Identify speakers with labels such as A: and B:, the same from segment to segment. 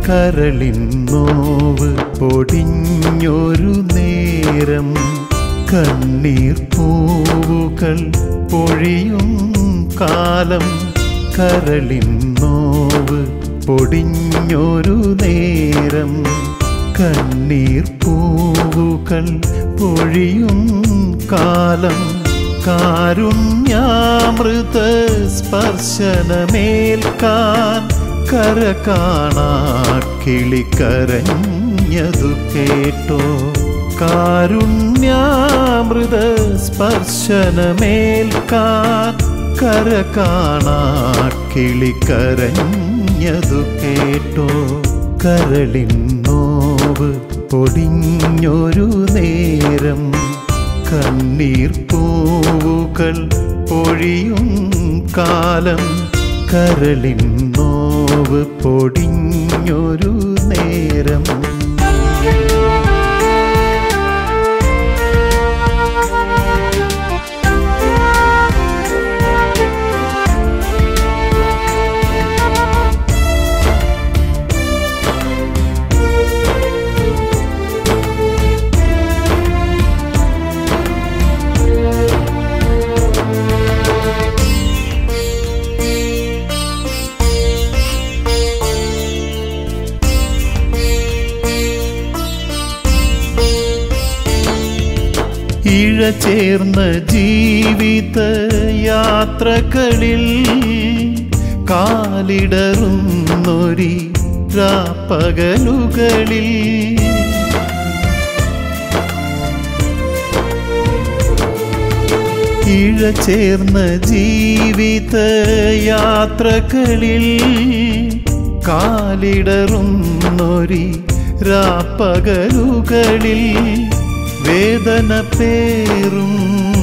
A: കരളിൻ now പൊടിഞ്ഞൊരു നേരം കണ്ണീർ പൂവുകൾ പൊഴിയും കാലം കരളിൻ നോവ് പൊടിഞ്ഞൊരു നേരം കണ്ണീർ പൂവുകൾ പൊഴിയും കാലം കാരുണ്യാമൃത സ്പർശനമേൽക്കാൻ കര കാണാ കിളിക്കരഞ്ഞതു കേട്ടോ കാരുണ്യാമൃത സ്പർശനമേൽക്കാൻ കര കാണാ കിളിക്കരഞ്ഞതു കേട്ടോ കരളിൻ നോവ് പൊടിഞ്ഞൊരു നേരം കണ്ണീർ പൂവുകൾ പൊഴിയും കാലം കരളിൻ നോവ് പൊടിഞ്ഞൊരു നേരം ഇഴ ചേർന്ന ജീവിത യാത്രകളിൽ കാലിടറുന്നൊരി രാപ്പകലുകളിൽ ഇഴ ചേർന്ന ജീവിത യാത്രകളിൽ കാലിടറുന്നൊരി രാപ്പകലുകളിൽ വേദന പേറും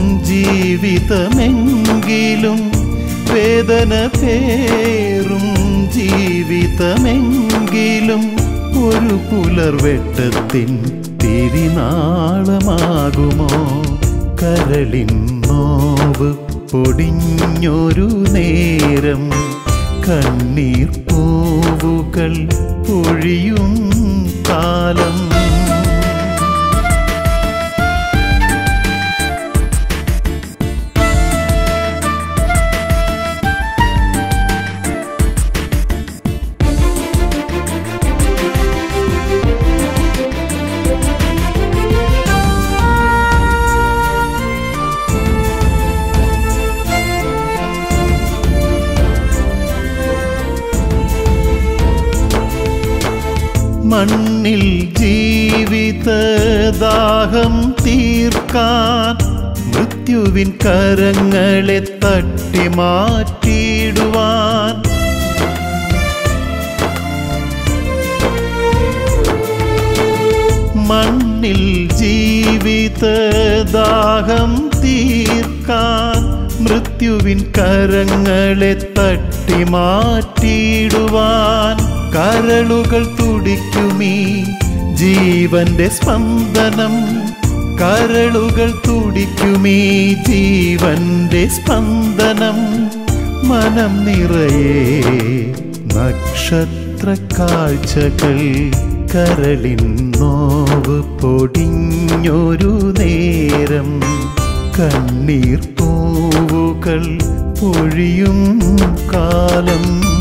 A: ജീവിതമെങ്കിലും വേദന പേറും ജീവിതമെങ്കിലും ഒരു പുലർവെട്ടത്തിൻ തിരിനാളമാകുമോ കരളിൻ നോവ് പൊടിഞ്ഞൊരു നേരം കണ്ണീർ പൂവുകൾ പൊഴിയും കാലം മണ്ണിൽ ജീവിതദാഹം തീർക്കാൻ മൃത്യുവിൻ കരങ്ങളെ തട്ടി മാറ്റിയിടുവാൻ മണ്ണിൽ ജീവിതദാഹം തീർക്കാൻ മൃത്യുവിൻ കരങ്ങളെ തട്ടി മാറ്റിയിടുവാൻ കരളുകൾ തുടിക്കുമീ ജീവന്റെ സ്പന്ദനം കരളുകൾ തുടിക്കുമീ ജീവന്റെ സ്പന്ദനം മനം നിറയെ നക്ഷത്ര കാഴ്ചകൾ കരളിൻ നോവ് പൊടിഞ്ഞൊരു നേരം കണ്ണീർ പൂവുകൾ പൊഴിയും കാലം